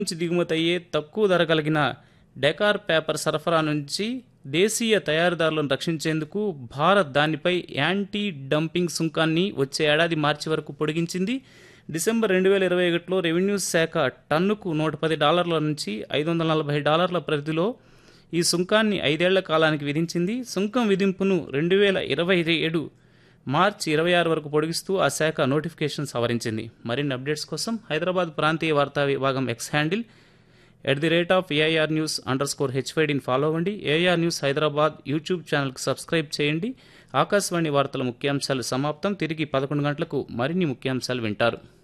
నుంచి దిగుమతి అయ్యే తక్కువ ధర కలిగిన డెకార్ పేపర్ సరఫరా నుంచి దేశీయ తయారీదారులను రక్షించేందుకు భారత్ దానిపై యాంటీ డంపింగ్ సుంకాన్ని వచ్చే ఏడాది మార్చి వరకు పొడిగించింది డిసెంబర్ రెండు వేల ఇరవై ఒకటిలో రెవెన్యూ శాఖ టన్నుకు నూట పది డాలర్ల నుంచి ఐదు వందల నలభై డాలర్ల పరిధిలో ఈ సుంకాన్ని ఐదేళ్ల కాలానికి విధించింది సుంకం విధింపును రెండు వేల ఇరవై ఏడు మార్చి ఇరవై ఆరు వరకు పొడిగిస్తూ ఆ శాఖ నోటిఫికేషన్ సవరించింది మరిన్ని అప్డేట్స్ కోసం హైదరాబాద్ ప్రాంతీయ వార్తా విభాగం X handle at the rate of AIR news underscore హెచ్వైడిని ఫాలో అవ్వండి ఏఐఆర్ న్యూస్ హైదరాబాద్ యూట్యూబ్ ఛానల్కి సబ్స్క్రైబ్ చేయండి ఆకాశవాణి వార్తల ముఖ్యాంశాలు సమాప్తం తిరిగి పదకొండు గంటలకు మరిన్ని ముఖ్యాంశాలు వింటారు